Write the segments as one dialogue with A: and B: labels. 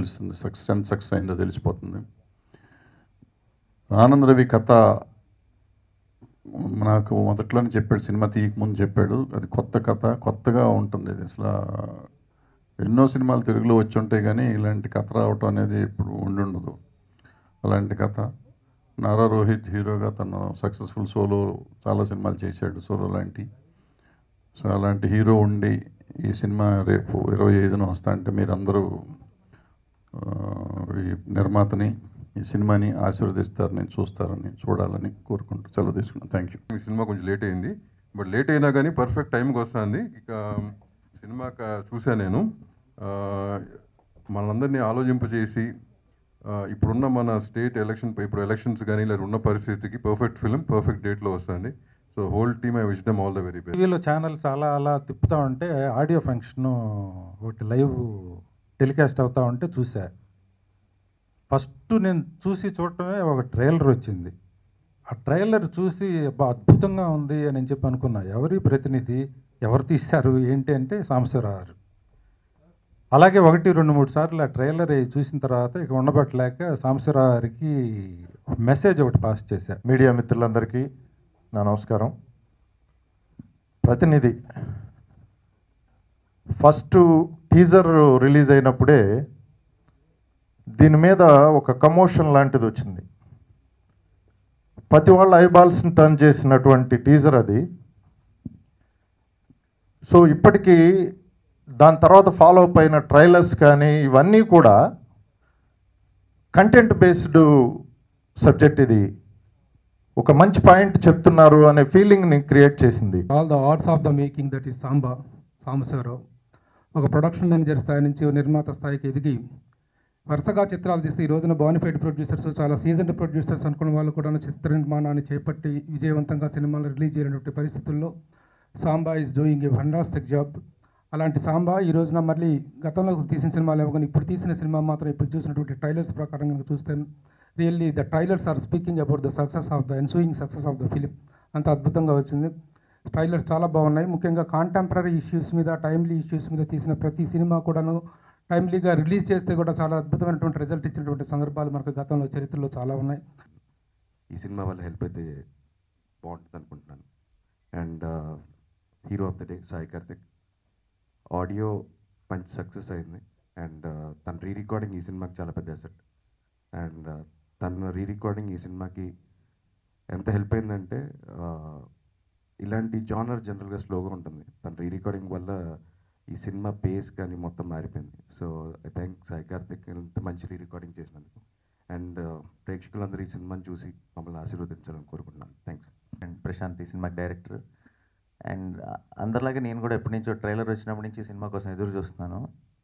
A: తెలుస్తుంది సక్సెస్ ఎంత సక్సెస్ అయిందో తెలిసిపోతుంది ఆనంద్ రవి కథ నాకు మొదట్లోనే చెప్పాడు సినిమా తీయక ముందు చెప్పాడు అది కొత్త కథ కొత్తగా ఉంటుంది ఇది అసలు ఎన్నో సినిమాలు తెలుగులో వచ్చి ఉంటాయి కానీ ఇలాంటి కథ రావటం అనేది ఇప్పుడు ఉండుండదు అలాంటి కథ నారా రోహిత్ హీరోగా తను సక్సెస్ఫుల్ సోలో చాలా సినిమాలు చేశాడు సోలో లాంటి సో అలాంటి హీరో ఉండి ఈ సినిమా రేపు ఇరవై ఐదున వస్తా అంటే మీరందరూ ఆ, ఈ నిర్మాతని ఈ సినిమాని ఆశీర్వదిస్తారని చూస్తారని చూడాలని కోరుకుంటూ సెలవు తీసుకున్నాను థ్యాంక్ యూ
B: ఈ సినిమా కొంచెం లేట్ అయింది బట్ లేట్ అయినా కానీ పర్ఫెక్ట్ టైంకి వస్తుంది ఇక సినిమా క- చూసా నేను ఆ, మనందరినీ ఆలోచింపజేసి ఆ, ఇప్పుడున్న మన స్టేట్ ఎలక్షన్ ఇప్పుడు ఎలక్షన్స్ కానీ ఇలా ఉన్న పరిస్థితికి పర్ఫెక్ట్ ఫిలిం పర్ఫెక్ట్ డేట్లో వస్తుంది so whole team I wish them all the very best
C: టీవీలో ఛానల్ చాలా అలా తిప్పుతా ఉంటే ఆడియో ఫంక్షన్ ఒకటి లైవ్ టెలికాస్ట్ అవుతా ఉంటే చూసా ఫస్ట్ నేను చూసి చూడటమే ఒక ట్రైలర్ వచ్చింది ఆ ట్రైలర్ చూసి అబ్బా అద్భుతంగా ఉంది అని చెప్పి అనుకున్నా ఎవరి ప్రతినిధి ఎవరు తీశారు ఏంటి అంటే సాంబశివరావు గారు అలాగే ఒకటి రెండు మూడు సార్లు ఆ ట్రైలర్ చూసిన తర్వాత ఇక ఉండబట్టలేక సాంబశివరావు గారికి మెసేజ్ ఒకటి పాస్ చేశా
D: మీడియా మిత్రులందరికీ నా నమస్కారం ప్రతినిధి ఫస్ట్ టీజర్ రిలీజ్ అయినప్పుడే దీని మీద ఒక కమోషన్ లాంటిది వచ్చింది ప్రతి వాళ్ళ ఐబాల్స్ని టర్న్ చేసినటువంటి టీజర్ అది సో ఇప్పటికీ దాని తర్వాత ఫాలో అప్ అయిన ట్రైలర్స్ కానీ ఇవన్నీ కూడా కంటెంట్ బేస్డ్ సబ్జెక్ట్ ఇది ఒక మంచి పాయింట్ చెప్తున్నారు అనే ఫీలింగ్ని క్రియేట్ చేసింది
E: all the arts of the making that is Samba Sambasivarao ఒక ప్రొడక్షన్ మేనేజర్ స్థాయి నుంచి ఓ నిర్మాత స్థాయికి ఎదిగి వరుసగా చిత్రాలు తీస్తే ఈ రోజున బానిఫైడ్ ప్రొడ్యూసర్స్ చాలా సీజన్డ్ ప్రొడ్యూసర్స్ అనుకున్న వాళ్ళు కూడా చిత్ర నిర్మాణాన్ని చేపట్టి విజయవంతంగా సినిమాలు రిలీజ్ చేయనటువంటి పరిస్థితుల్లో Samba is doing a fantastic job అలాంటి సాంబా ఈ రోజున మళ్ళీ గతంలో తీసిన సినిమాలు ఇవ్వగానే ఇప్పుడు తీసిన సినిమా మాత్రం ఇప్పుడు చూసినటువంటి ట్రైలర్స్ ప్రకారం కనుక చూస్తే really the trailers are speaking about the success of the ensuing success of the film అంత అద్భుతంగా వచ్చింది ట్రైలర్స్ చాలా బాగున్నాయి ముఖ్యంగా కాంటెంపరీ ఇష్యూస్ మీద టైమ్లీ ఇష్యూస్ మీద తీసిన ప్రతి సినిమా కూడాను టైమ్లీగా రిలీజ్ చేస్తే కూడా చాలా అద్భుతమైనటువంటి రిజల్ట్ ఇచ్చినటువంటి సందర్భాలు మనకు గతంలో చరిత్రలో చాలా ఉన్నాయి
F: ఈ సినిమా వల్ల హెల్ప్ అయితే బాగుంటుంది అనుకుంటున్నాను and hero of the day Sai Karthik audio మంచి సక్సెస్ అయింది అండ్ తన రీ రికార్డింగ్ ఈ సినిమాకి చాలా పెద్ద అసెట్ అండ్ తన రీ రికార్డింగ్ ఈ సినిమాకి ఎంత హెల్ప్ అయిందంటే uh, ఇలాంటి జానర్ జనరల్గా స్లోగా ఉంటుంది తన రీ రికార్డింగ్ వల్ల ఈ సినిమా పేస్ కానీ మొత్తం మారిపోయింది so I thank Sai Karthik ఇంత మంచి రీ రికార్డింగ్ చేసినందుకు అండ్ ప్రేక్షకులందరూ ఈ సినిమాని చూసి మమ్మల్ని ఆశీర్వదించాలని కోరుకుంటున్నాను థ్యాంక్స్
G: అండ్ ప్రశాంత్ ఈ సినిమాకి డైరెక్టర్ అండ్ అందరిలాగే నేను కూడా ఎప్పటి నుంచో ట్రైలర్ వచ్చినప్పటి నుంచి ఈ సినిమా కోసం ఎదురు చూస్తున్నాను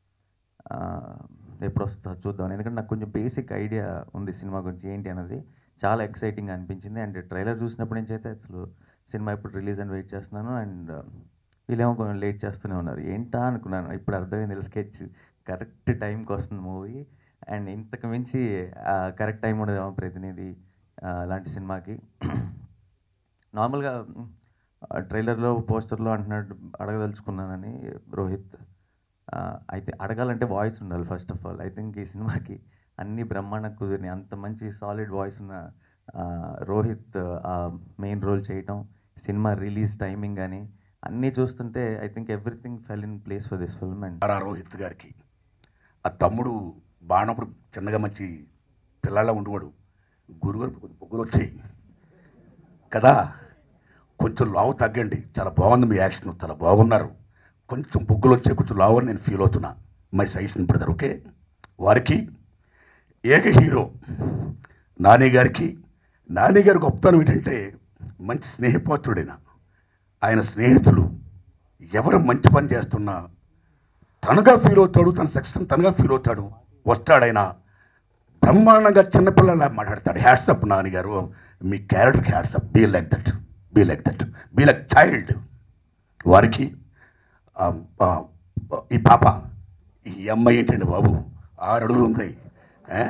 G: ఆ, ఎప్పుడు వస్తుందో చూద్దాం ఎందుకంటే నాకు కొంచెం బేసిక్ ఐడియా ఉంది సినిమా గురించి ఏంటి అన్నది చాలా ఎక్సైటింగ్ అనిపించింది అండ్ ట్రైలర్ చూసినప్పటి నుంచి అయితే అసలు సినిమా ఇప్పుడు రిలీజ్ అని వెయిట్ చేస్తున్నాను అండ్ వీళ్ళేమో కొంచెం లేట్ చేస్తూనే ఉన్నారు ఏంటా అనుకున్నాను ఇప్పుడు అర్థమైంది స్కెచ్ కరెక్ట్ టైంకి వస్తుంది మూవీ అండ్ ఇంతకు మించి కరెక్ట్ టైం ఉండదేమో ప్రతినిధి ఆ, లాంటి సినిమాకి నార్మల్గా ట్రైలర్లో పోస్టర్లో అంటున్నట్టు అడగదలుచుకున్నానని రోహిత్ ఆ, అయితే అడగాలంటే వాయిస్ ఉండాలి first of all I think ఈ సినిమాకి అన్ని బ్రహ్మాండ కుదిరినాయి అంత మంచి సాలిడ్ వాయిస్ ఉన్న ఆ, రోహిత్ ఆ మెయిన్ రోల్ చేయటం సినిమా రిలీజ్ టైమింగ్ కానీ అన్నీ చూస్తుంటే I think everything fell in place for this film and
H: R Rohit గారికి ఆ తమ్ముడు బాణప్పుడు చిన్నగా మంచి పిల్లలా ఉండేవాడు గురుగారు బొగ్గులు వచ్చాయి కదా కొంచెం లావు తగ్గండి చాలా బాగుంది మీ యాక్షన్ చాలా బాగున్నారు కొంచెం బొగ్గులు వచ్చాయి కొంచెం లావు అని నేను ఫీల్ అవుతున్నా మై సజెషన్ బ్రదర్ ఓకే వారికి ఏక హీరో నాని గారికి నాని గారి గొప్పతనం ఏంటంటే మంచి స్నేహపాత్రుడైన ఆయన స్నేహితులు ఎవరు మంచి పని చేస్తున్నా తనగా ఫీల్ అవుతాడు తన సక్సెస్ తనగా ఫీల్ అవుతాడు వస్తాడైనా బ్రహ్మాండంగా చిన్నపిల్లలా మాట్లాడతాడు హ్యాట్సప్ నాన్నగారు మీ క్యారెక్టర్కి hats off be like that be like that be like child వారికి ఆ, ఆ, ఈ పాప ఈ అమ్మాయి ఏంటండి బాబు ఆరు అడుగులు ఉంది ఏ?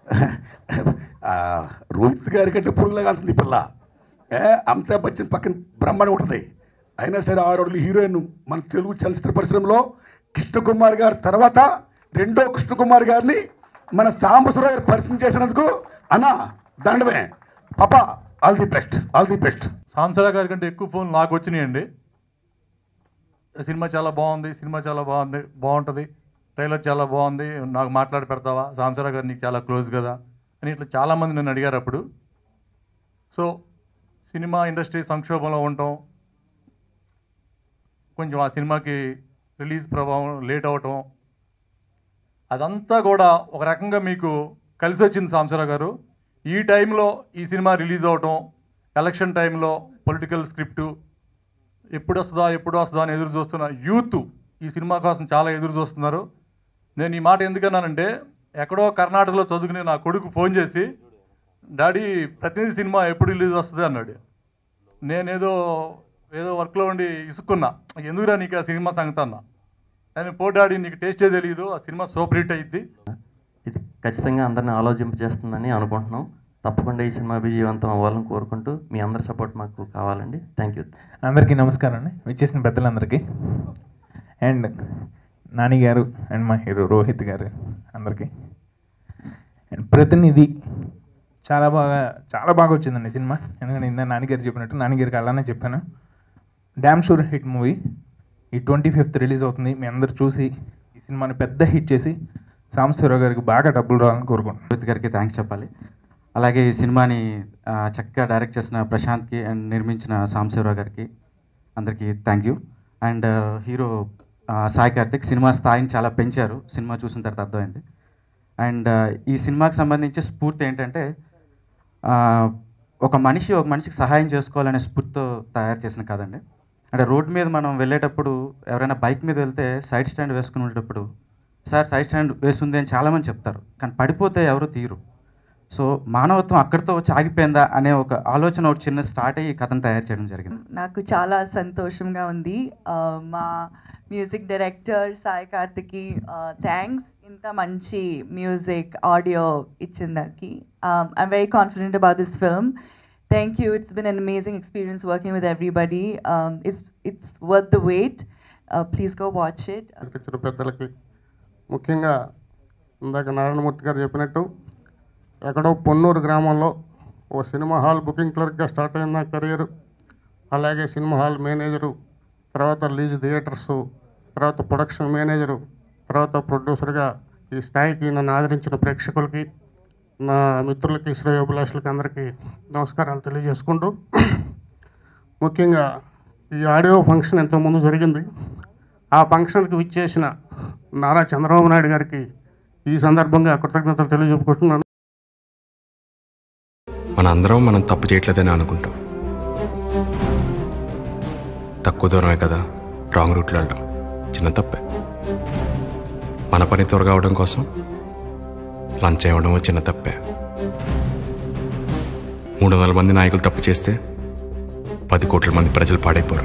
H: ఆ, రోహిత్ గారి కంటే పురుగులాగా అంటుంది ఈ పిల్ల ఏ? అమితాబ్ బచ్చన్ పక్కన బ్రహ్మాండం ఉంటుంది అయినా సరే ఆరు అడుగులు హీరోయిన్ మన తెలుగు చలచిత్ర పరిశ్రమలో కృష్ణకుమార్ గారి తర్వాత రెండో కృష్ణకుమార్ గారిని మన సాంబశ్వరరావు గారు పరిచయం చేసినందుకు అన్న దండమే పాప all the best all the best
I: సాంసరా గారి కంటే ఎక్కువ ఫోన్ నాకు వచ్చినాయండి సినిమా చాలా బాగుంది సినిమా చాలా బాగుంది బాగుంటుంది ట్రైలర్ చాలా బాగుంది నాకు మాట్లాడి పెడతావా సాంసరా గారు నీకు చాలా క్లోజ్ కదా అని ఇట్లా చాలామంది నన్ను అడిగారు అప్పుడు సో సినిమా ఇండస్ట్రీ సంక్షోభంలో ఉండటం కొంచెం ఆ సినిమాకి రిలీజ్ ప్రభావం లేట్ అవటం అదంతా కూడా ఒక రకంగా మీకు కలిసి వచ్చింది సాంసరా గారు ఈ టైంలో ఈ సినిమా రిలీజ్ అవటం ఎలక్షన్ టైంలో పొలిటికల్ స్క్రిప్టు ఎప్పుడు వస్తుందా ఎప్పుడు వస్తుందా అని ఎదురు చూస్తున్న యూత్ ఈ సినిమా కోసం చాలా ఎదురు చూస్తున్నారు నేను ఈ మాట ఎందుకన్నానంటే ఎక్కడో కర్ణాటకలో చదువుకునే నా కొడుకు ఫోన్ చేసి డాడీ ప్రతినిధి సినిమా ఎప్పుడు రిలీజ్ వస్తుంది అన్నాడు నేనేదో ఏదో వర్క్లో ఉండి ఇసుక్కున్నా ఎందుకురా నీకు ఆ సినిమా సంగతి అన్నా నేను పో డాడీ నీకు టేస్టే తెలియదు ఆ సినిమా సూపర్ హిట్ అయ్యిద్ది
J: ఇది ఖచ్చితంగా అందరిని ఆలోచింపజేస్తుందని అనుకుంటున్నాం తప్పకుండా ఈ సినిమా విజయవంతం అవ్వాలని కోరుకుంటూ మీ అందరి సపోర్ట్ మాకు కావాలండి థ్యాంక్ యూ
K: అందరికీ నమస్కారం అండి విచ్చేసిన పెద్దలందరికీ అండ్ నాని గారు అండ్ మా హీరో రోహిత్ గారు అందరికీ అండ్ ప్రతినిధి చాలా బాగా చాలా బాగా వచ్చిందండి సినిమా ఎందుకంటే ఇందా నాన్నగారు చెప్పినట్టు నాన్నగారికి అలానే చెప్పాను డ్యామ్ షూర్ హిట్ మూవీ ఈ ట్వంటీ ఫిఫ్త్ రిలీజ్ అవుతుంది మీ అందరు చూసి ఈ సినిమాని పెద్ద హిట్ చేసి సాంబశివరావు గారికి బాగా డబ్బులు రావాలని కోరుకుంటున్నాను
L: రోహిత్ గారికి థ్యాంక్స్ చెప్పాలి అలాగే ఈ సినిమాని ఆ, చక్కగా డైరెక్ట్ చేసిన ప్రశాంత్కి అండ్ నిర్మించిన సాంబశివరావు గారికి అందరికీ థ్యాంక్ యూ అండ్ హీరో ఆ, సాయి కార్తిక్ సినిమా స్థాయిని చాలా పెంచారు సినిమా చూసిన తర్వాత అర్థమైంది అండ్ ఈ సినిమాకి సంబంధించి స్ఫూర్తి ఏంటంటే ఆ, ఒక మనిషి ఒక మనిషికి సహాయం చేసుకోవాలనే స్ఫూర్తితో తయారు చేసిన కదండి అంటే రోడ్ మీద మనం వెళ్ళేటప్పుడు ఎవరైనా బైక్ మీద వెళ్తే సైడ్ స్టాండ్ వేసుకుని ఉండేటప్పుడు సార్ సైడ్ స్టాండ్ వేస్తుంది అని చాలామంది చెప్తారు కానీ పడిపోతే ఎవరు తీరు సో మానవత్వం అక్కడితో వచ్చి ఆగిపోయిందా అనే ఒక ఆలోచన ఒక చిన్న స్టార్ట్ అయ్యి ఈ కథను తయారు చేయడం జరిగింది
M: నాకు చాలా సంతోషంగా ఉంది ఆ, మా మ్యూజిక్ డైరెక్టర్ సాయి కార్తిక్కి థ్యాంక్స్ ఇంత మంచి మ్యూజిక్ ఆడియో ఇచ్చిన దానికి I'm very confident about this film thank you it's been an amazing experience working with everybody it's it's worth the wait please go watch it
N: ఇచ్చిన పెద్దలకి ముఖ్యంగా ఇందాక నారాయణమూర్తి గారు చెప్పినట్టు ఎక్కడో పొన్నూరు గ్రామంలో ఓ సినిమా హాల్ బుకింగ్ క్లర్క్గా స్టార్ట్ అయింది నా కెరియర్ అలాగే సినిమా హాల్ మేనేజరు తర్వాత లీజ్ థియేటర్స్ తర్వాత ప్రొడక్షన్ మేనేజరు తర్వాత ప్రొడ్యూసర్గా ఈ స్థాయికి నన్ను ఆదరించిన ప్రేక్షకులకి నా మిత్రులకి శ్రేయోభిలాషులకి అందరికీ నమస్కారాలు తెలియజేసుకుంటూ ముఖ్యంగా ఈ ఆడియో ఫంక్షన్ ఎంతోముందు జరిగింది ఆ ఫంక్షన్కి విచ్చేసిన నారా చంద్రబాబు నాయుడు గారికి ఈ సందర్భంగా కృతజ్ఞతలు తెలియజెప్పుకుంటున్నాను
O: మన అందరం మనం తప్పు చేయట్లేదని అనుకుంటాం తక్కువ దూరమే కదా రాంగ్ రూట్లో వెళ్ళడం చిన్న తప్పే మన పని త్వరగా అవడం కోసం లంచ్ ఇవ్వడం చిన్న తప్పే మూడు వందల మంది నాయకులు తప్పు చేస్తే పది కోట్ల మంది ప్రజలు పాడైపోరు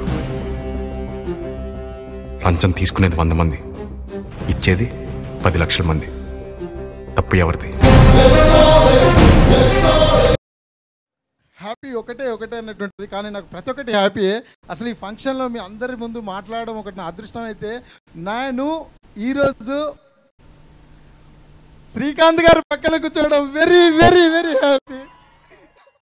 O: లంచం తీసుకునేది వంద మంది ఇచ్చేది పది లక్షల మంది తప్పు ఎవరిది
P: హ్యాపీ ఒకటే ఒకటే అన్నటువంటిది కానీ నాకు ప్రతి ఒక్కటి హ్యాపీయే అసలు ఈ ఫంక్షన్లో మీ అందరి ముందు మాట్లాడడం ఒకటి నా అదృష్టం అయితే నేను ఈరోజు శ్రీకాంత్ గారు పక్కన కూర్చోవడం వెరీ వెరీ వెరీ హ్యాపీ